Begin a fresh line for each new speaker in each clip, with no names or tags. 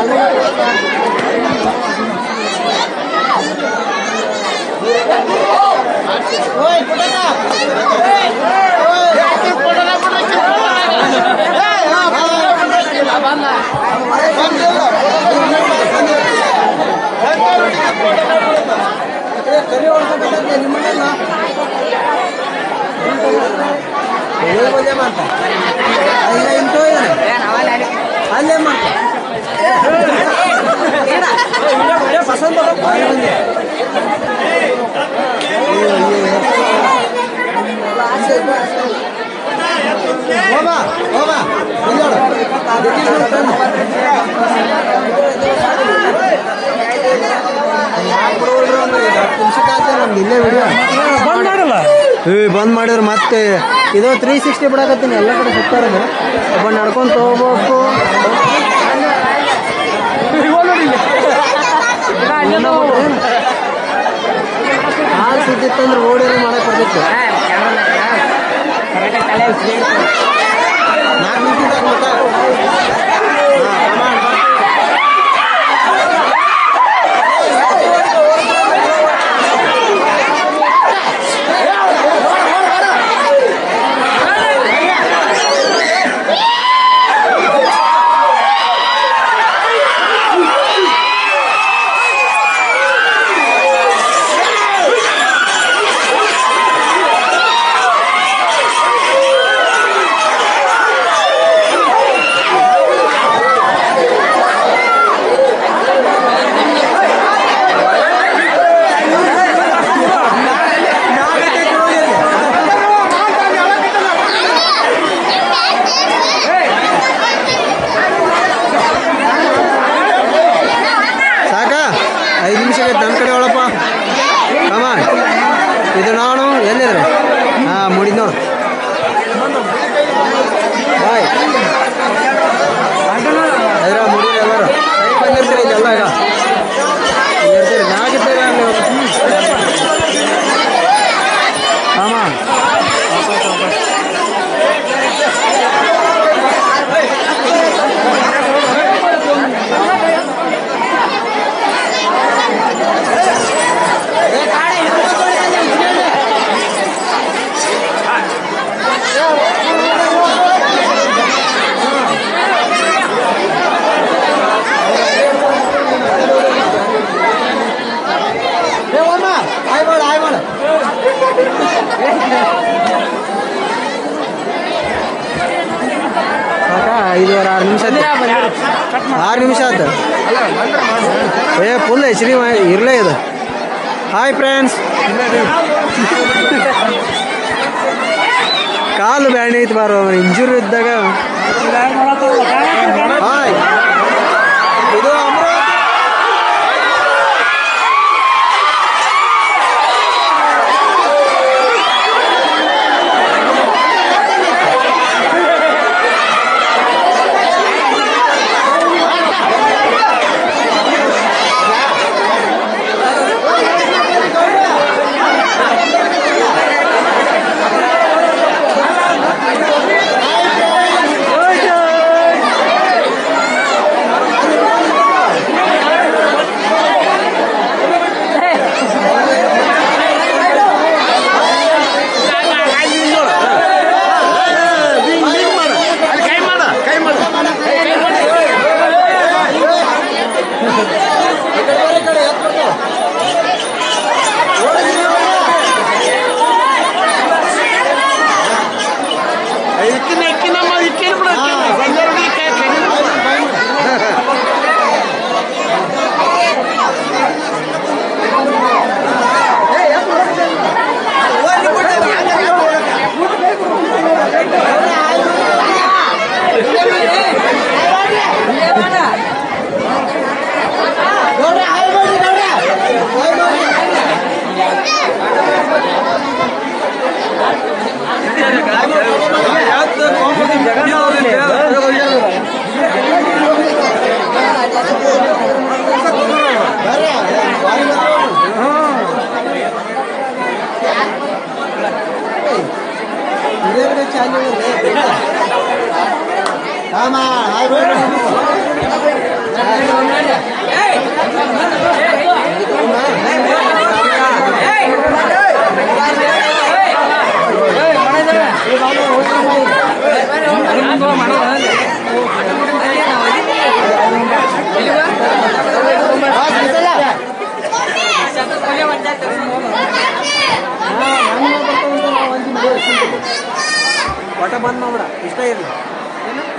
ಅಲ್ಲೇ ಮಾಡ್ತ ಪಸಂದ್ ಹೋಗ ಹೋಗ ಇಲ್ಲೇ ವಿಡಿಯೋ
ಬಂದ್ ಮಾಡಲ್ಲ
ಏ ಬಂದ್ ಮಾಡಿದ್ರೆ ಮತ್ತೆ ಇದು ತ್ರೀ ಸಿಕ್ಸ್ಟಿ ಬಿಡಕತ್ತೀನಿ ಎಲ್ಲ ಕಡೆ ಸುತ್ತಾರದು ಒಬ್ಬ ನಡ್ಕೊಂತ ಹೋಗ್ಬೇಕು ಹಾಲು ಸುದ್ದಿತ್ತಂದ್ರೆ ಓಡಿರೋ ಮಾಡಕ್ ಬರ್ತಿತ್ತು ನಾಲ್ಕು ನಿಮಿಷದಾಗ ಮತ್ತ ಸಾಕಾ ಐದು ನಿಮಿಷ ಆಗೈತೆ ನನ್ನ ಕಡೆ ಒಳಪ್ಪ ಕಮಾನ್ ಇದು ನಾನು ಎಲ್ಲಿದ್ರೆ ಹಾಂ ಮುಡಿದ್ ನೋಡು ಬಾಯ್ ಅದ್ರ ಮುಡಿದ ಎಲ್ಲರೂ ಬಂದಿರ್ತೀರಿ ಇದೆಲ್ಲ ಈಗ ಇರ್ತೀರಿ ನಾಗಿದ್ದೀರ ಅಲ್ಲಿ ಕಮಾನ್ ಏ ಓಮ ಆಯ್ ಮಾಡು ಆಯ್ ಮಾಡು ಸಾಕಾ ಐದುವರೆ ಆರು ನಿಮಿಷ ಆಯ್ತು ಆರು ನಿಮಿಷ ಆಯ್ತು ಏ ಫುಲ್ ಎಚ್ ಡಿ ಇರಲೇ ಇದು ಹಾಯ್ ಫ್ರೆಂಡ್ಸ್ ಕಾಲು ಬ್ಯಾಂಡ್ ಐತಿ ಬಾರೋ ಇಂಜುರಿ ಇದ್ದಾಗ ಹಾಯ್ ಇದು ಅಮೃತ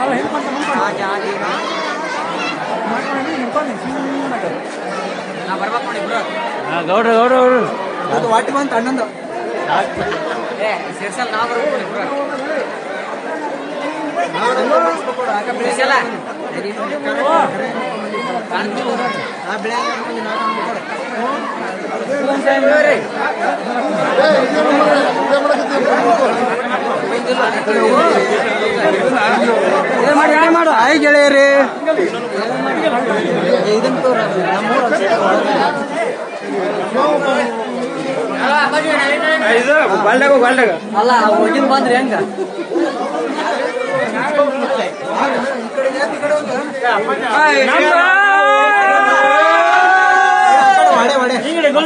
ಗೌಡ್ರ ಗೌಡ್ರ ಗೌಡ್ರು
ಅದು ವಾಟಿ ಬಂತ ಅಣ್ಣಂದು
ಮಾಡು ಆಯ್ ಗೆಳೆಯರಿ
ಇದನ್ನ ತೋರ ನಮ್ಮೂರ ಅಲ್ಲ ಹೋಗಿನ್ ಬಂದ್ರಿ ಹೆಂಗ
ಒಡೆ ಒಡೆ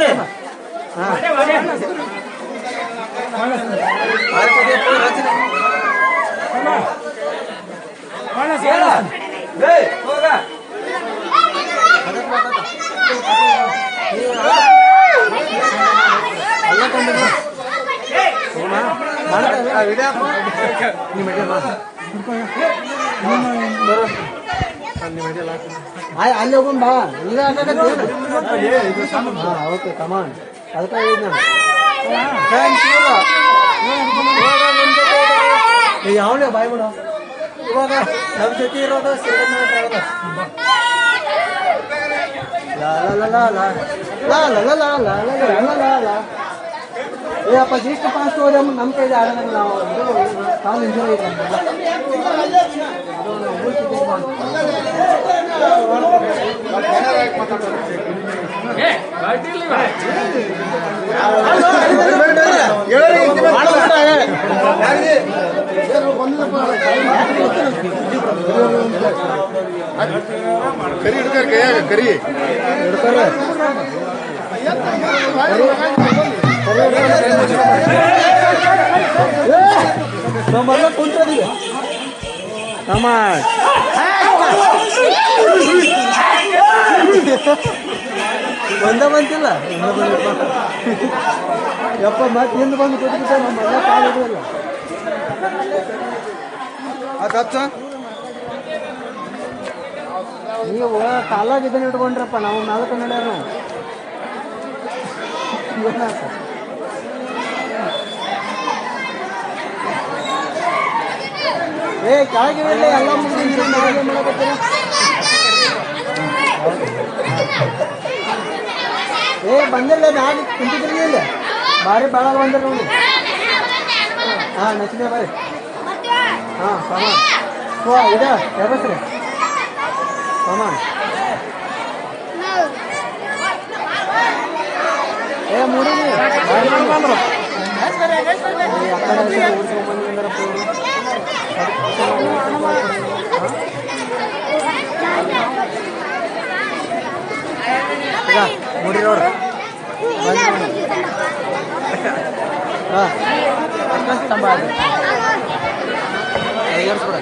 ಆಯ್ ಅಲ್ಲಿ ಹೋಗೋಣ ಬಾ ಈಗ ಹಾ ಓಕೆ ಕಮಾನ್ ಅದಕ್ಕೆ ಹೇಳಿದ್ ನಾನು ಯಾವನೇ ಬಾಯ್ ಬಿಡು ಇವಾಗ ನಮ್ಮ ಜೊತೆ ಇರೋದು ಸೇಡನ್ನ ಆಗಲ್ಲ. ಲಾ ಲಾ ಲಾ ಲಾ ಲಾ ಲಾ ಲಾ ಲಾ ಲಾ ಲಾ ಲಾ ಲಾ ಲಾ ಲಾ. ಏ ಅಪ್ಪ ಇಷ್ಟು ಫಾಸ್ಟ್ ಹೋದ್ರೆ ನಮ್ಮ ಕೈಲಿ ಆಡೋಣ ನಾವು ಇದು ಕಾಲು ಇಂಜುರಿ ಇದೆ
ಕರಿ ಹಿಡ್ಕರ್ ಕೈಯಾಗ ಕರಿ
ಹಿಡ್ಕೊಳ್ರಿ. ನಮ್ಮಲ್ಲ ಕುಂತದಿದೆ ನಮ್ಮ ಒಂದ ಬಂತಿಲ್ಲ ಒಂದ ಬಂದಿಲ್ಲ ಯಪ್ಪ ಮತ್ತೆ ಹಿಂದೆ ಬಂದು ಕೂತ್ಬಿಟ್ಟ ನಮ್ಮಲ್ಲ ಕಾಲು ಹಿಡಿಯಲ್ಲ ನೀವು ಕಾಲಾಗ ಇದನ್ನ ಇಟ್ಕೊಂಡ್ರಪ್ಪ ನಾವು ನಾಲ್ಕು ನಡೆಯಾರ ನಾವು ಏನಾಯ್ತು? ಏ ಕೆಳಗಿರಲ್ಲ ಎಲ್ಲ ಮುಗಿದ ನಾಳೆ ಮಾಡಕತ್ತೀರ ಏ ಬಂದಿಲ್ಲ ಮ್ಯಾಗ ಕುಂತಿದ್ರಿ ಇಲ್ಲ ಭಾರಿ ಭಾಳ ಬಂದಿರ ನೋಡಿ ಹಾ ನಚ್ಚಿದೆ ಬರ್ರಿ ಹಾ ಸಾಮಾನ್ ಹೋ ಇದ ಯಾವಸ್ರಿ ಸಾಮಾನ್ ಏ ಮೂಡಿನಿ ಬಂದ್ರು ಆ ಕಡೆ ಓಡಿಸ್ಕೊಂಡ್ಬಂದ್ರಂದ್ರಪ್ಪ ಇವ್ರು. ಈಗ ಮುಡಿ ನೋಡ್ರಿ ಹಾಂ ಅಷ್ಟೊಂದು ಸ್ತಂಭ ಅದು ಏರ್ಸ್ಬಿಡ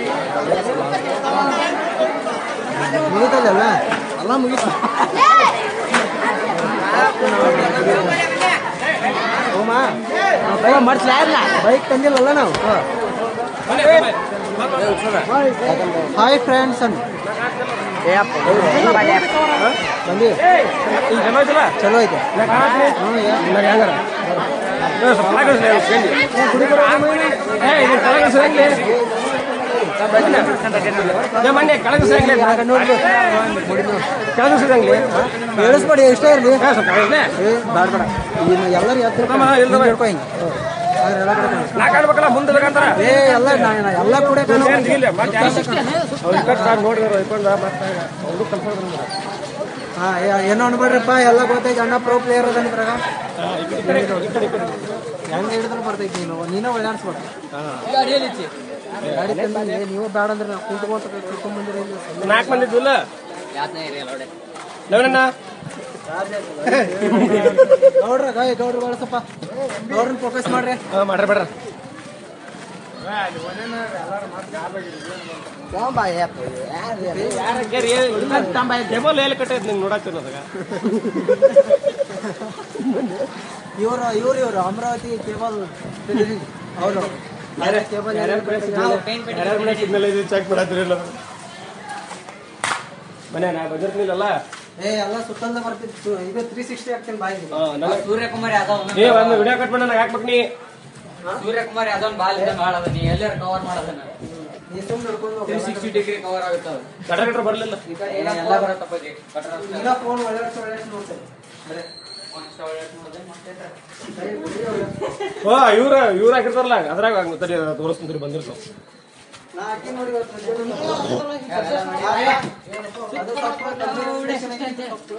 ಮುಗಿತಲ್ಲ ಎಲ್ಲ ಮುಗೀತು ಹೋಮ ಬೈಕ್ ಮಾಡಿಸ್ಲಾ ಬೈಕ್ ತಂದಿಲ್ಲಲ್ಲ ನಾವು ಹಾಯ್ ಫ್ರೆಂಡ್ಸ್ ಅನ್ ಬಂದಿ ಚಲೋ ಐತೆ ಹ್ಞೂ ಹೆಂಗಾರ ಹೇಳಿಸ್ಬೇಡಿ ಎಷ್ಟೇ ಇರಲಿ ಏ ಬೇಡ ಬೇಡ ಇನ್ನು ಎಲ್ಲರೂ ಎತ್ತರ ಹಿಡ್ಕೊ ಹಿಂಗೆ ಆದ್ರೆ ಎಲ್ಲ ಕಡೆ ಕಾಣಿಸ್ತು.
ನಾಕಾಡ್ಬೇಕಲ್ಲ ಮುಂದೆ ಬೇಕಂತಾರ
ಏ ಎಲ್ಲ ನಾ ನಾ ಎಲ್ಲ ಕೂಡ ಹಾ ಏನೋ ಅನ್ಬೇಡ್ರಪ್ಪ ಎಲ್ಲ ಗೊತ್ತೈತೆ ಅಣ್ಣ ಪ್ರೋ ಪ್ಲೇಯರ್ ಅದ ಇದ್ರಾಗ ಹೆಂಗ್ ಹಿಡಿದ್ರು ಬರ್ತೈತಿ ನೀನು ನೀನೇ ಒಳ್ಳಾಡ್ಸ್ಬೇಡ ಗಾಡಿ ತಂದಿಲ್ಲ ನೀವು ಬೇಡ ಅಂದ್ರೆ ನಾವು ಕುಂತ್ಕೊಂತ ಕುತ್ಕೊಂಡ್ಬಂದಿರ
ನಾಲ್ಕು ಮಂದಿ ಇದ್ದಿಲ್ಲ ಲವಣಣ್ಣ
ಗೌಡ್ರ ಗಾಯ ಗೌಡ್ರ ಬಳಸಪ್ಪ ಗೌಡ್ರನ್ನ ಫೋಕಸ್ ಮಾಡ್ರಿ
ಮಾಡ್ರಿ ಬೇಡ್ರ ಟೇಬಲ್ ಎಲ್ಲಿ ಕಟ್ಟೈತಿ ನಿಂಗೆ ನೋಡಾಕ್ತೀನಿ ಅದಾಗ
ಇವರು ಇವ್ರು ಇವರು ಅಮರಾವತಿ ಕೇಬಲ್ ಅವರು
ಯಾರ್ಯಾರ ಮನೆ ಸಿಗ್ನಲ್ ಇದೆ ಚೆಕ್ ಮಾಡತ್ತೀರಿ ಇಲ್ಲ ಮನೆ ನಾ ಬಂದಿರ್ತೀನಿಲ್ಲ
ಏ ಎಲ್ಲ ಸುತ್ತಂದ ಬರ್ತಿತ್ತು ಇದು ತ್ರೀ ಸಿಕ್ಸ್ಟಿ ಹಾಕ್ತೀನಿ ಬಾಯಿಗೆ
ನನಗೆ
ಸೂರ್ಯಕುಮಾರ್ ಯಾದವ್
ಏ ಒಂದು ವಿಡಿಯೋ ಕಟ್ ಮಾಡಿ ನನಗೆ ಹಾಕ್ಬೇಕು ನೀ
ಸೂರ್ಯಕುಮಾರ್ ಯಾದವ್ ಬಾಲ್ ಇದ್ದಂಗ ಆಡದ ನೀ ಎಲ್ಲಾರ ಕವರ್ ಮಾಡದನ್ನ
ನೀ ಸುಮ್ಮನೆ ಹಿಡ್ಕೊಂಡು
ತ್ರೀ ಸಿಕ್ಸ್ಟಿ ಡಿಗ್ರಿ ಕವರ್ ಆಗುತ್ತೆ ಅದು.
ಗಟ್ರ ಗಟ್ರ ಬರಲಿಲ್ಲ
ಎಲ್ಲ ಬರತ್ತಪ್ಪ ಜಿ. ಕಟ್ರ ಅಷ್ಟೇ.
ಈಗ ಫೋನ್ ಒಳ್ಳೆ ಒಳ್ಳೆ ನೋಡ್ತೇನೆ ಬರೇ
ಒಂದ್ ಒಳ್ಳೆ ನೋಡ್ದೆ, ಮತ್ತೆ
ಸರಿ, ಬಿಡಿ ಅವ್ರು.
ಓ ಇವ್ರ ಇವ್ರ ಹಾಕಿರ್ತಾರಲ್ಲ ಅದ್ರಾಗ ಹಂಗ್ ತಡಿ ತೋರಿಸ್ತೀನಿ ಬಂದಿರ್ತಾವ
ನಾ ಹಾಕಿ ನೋಡಿ ಇವತ್ತು ಮಧ್ಯಾಹ್ನ ಅದು ತಪ್ಪು, concentration ಐತೆ, ತಪ್ಪು.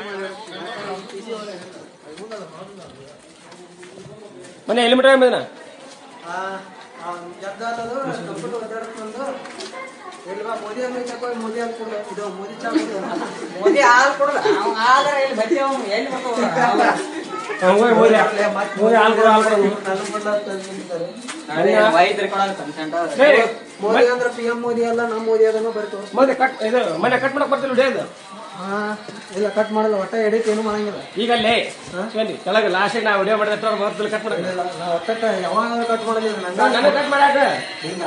ಮನೆ ಎಲ್ಲಿ ಮೀಟರ್ ಬಂದಿನ
ಆ, ಆ, ಜಗ್ಗಾಲದು ಕಂಪ್ಯೂಟರ್ ಒದ್ದಾಡ್ಕೊಂಡು ಇಲ್ವಾ ಮೋದಿ ಅಂದ್ರೆ ತಗೋ ಮೋದಿ ಅನ್ಕೊಂಡು ಇದು ಮೋದಿ ಚಾ ಕುಡ್ದು.
ಮೋದಿ ಹಾಲ್ ಕೊಡಲ್ಲ ಅವ ಹಾಲ್ರ ಎಲ್ಲಿ ಬಟ್ಟೆ ಅವ್ನು ಎಲ್ಲಿ ಬರ್ತಾವ
ಹಂಗೋಗಿ ಮೋದಿ ಮೋದಿ ಹಾಲು ಕೊಡು ಹಾಲು ಕೊಡು
ನನ್ನ ಬಣ್ಣ ತಂದು ನಿಂತಿದ್ದಾರೆ.
ವೈದ್ಯರು ಕೊಡಲ್ಲ ಕನ್ಸೆಂಟ್
ಏ,
ಮೋದಿ ಅಂದ್ರೆ ಪಿ ಎಂ ಮೋದಿ ಅಲ್ಲ ನಮ್ಮ ಮೋದಿ ಅದನ್ನು ಬರ್ತು
ಮನೆ ಕಟ್ ಇದು ಮನೆ ಕಟ್ ಮಾಡಕ್ ಬರ್ತಿಲ್ಲ ಡೇ ಇದು
ಹಾ ಇಲ್ಲ ಕಟ್ ಮಾಡಲ್ಲ ಒಟ್ಟ ಎಡಿಟ್ ಏನು ಮಾಡಂಗಿಲ್ಲ
ಈಗ ಅಲ್ಲೇ ಏನ್ರಿ ಕೆಳಗೆ ಲಾಸ್ಟ್ ನಾ ವಿಡಿಯೋ ಮಾಡಿದ ಎಷ್ಟೋ ಬರ್ತಿಲ್ಲ ಕಟ್ ಮಾಡಕ್ಕೆ
ಇಲ್ಲ ನಾ ಒಟ್ಟ ಯಾವಾಗಾದ್ರೂ ಕಟ್ ಮಾಡೋದಿಲ್ಲ ನಂಗೆ
ನನಗೆ ಕಟ್ ಮಾಡಾಕ
ಹಿಂಗ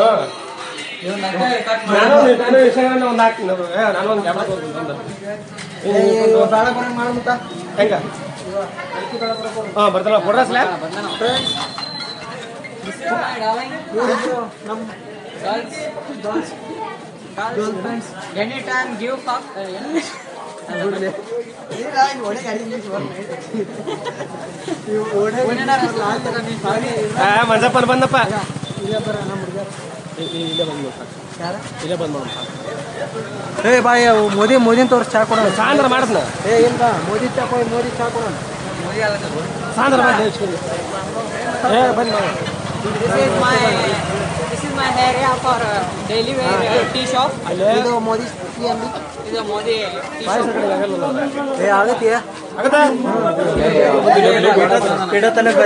ಕಟ್
ನಾನು ನಾನು ಇನ್ಸ್ಟಾಗ್ರಾಮ್ ಒಂದು ಹಾಕ್ತೀನಿ ಅದು. ಏ, ನಾನು ಒಂದು ಕ್ಯಾಮ್ರಾ ತಗೋತೀನಿ ಬಂದು
ಏ, ಇವ ಬೇಡ ಬರಂಗ್ ಮಾಡು ಮುತ್ತ
ಹೆಂಗ
ಇವ ಅಡಿಕೆ ಬೇಡ ಬರಕ್ ಹೋಗು.
ಹಾ ಬರ್ತಲ್ಲ ಕೊಡ್ರ ಸ್ಲ್ಯಾಬ್
Friends, ಇವ್ರಿಬ್ರು ನಮ್ಮ girls. Girl friends.
Any time give ಫಾಕ್
ಬಿಡ್ಲಿ. ಈಗ ಈ ಒಳಗೆ ಅಡಿಗೆ ನಿಲ್ಸಿ ಬರ್ಲಿ. ಇವ್ ಒಳಗೆ ನಿಲ್ಸಿ ಆಯ್ತಲ್ಲ ನೀನ್ ಸಾರಿ.
ಆ ಮಂಜಪ್ಪನ ಬಂದಪ್ಪ
ಇಲ್ಲೇ ಬರ ನಮ್ಮ ಹುಡುಗ
ಇಲ್ಲೇ ಬಂದು
ಯಾರ
ಇಲ್ಲೇ ಬಂದು ನೋಡು
ಏ ಬಾಯ್ ಅವು ಮೋದಿ ಮೋದಿನ ತೋರ್ಸಿ ಚಾ ಕೊಡೋಣ
ಸಾಂದ್ರ ಮಾಡದ್ನ
ಏ ಇಲ್ಲ ಮೋದಿ ಚಾ ಕೊಯ್ ಮೋದಿ ಚಾ ಕೊಡೋಣ
ಸಾಂದ್ರ ಮಾಡಿ ಹಚ್ಕೊಂಡು ಏ ಬಂದ್ ಮಾಡು
This is my this is my area for uh, daily wear uh, tea shop.
ಅಲ್ಲೇ
ಇದು Modi T M B
This is a Modi tea
ಪಾಯಸ
shop.
ಕಡೆ ಆಗಲ್ಲ
ಏ ಆಗತ್ತೀಯ
ಆಗತ್ತಾ
ಇಡೋ ತನಕ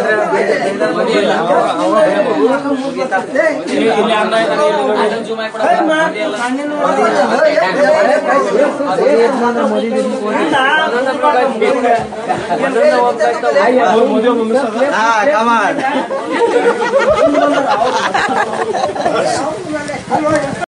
ಇಲ್ಲಿ ಅನ್ನ ಇದ್ದಾನೆ, ಇಲ್ಲಿ ನೋಡಿ.
ಅದನ್ನ zoom ಮಾಡಿ ಕೊಡಪ್ಪ. Modi ಎಲ್ಲ.
ಅವ್ರು ಮದುವೆ ಒಬ್ಬ miss ಆದ.
ಹಾ ಕಮಾನ್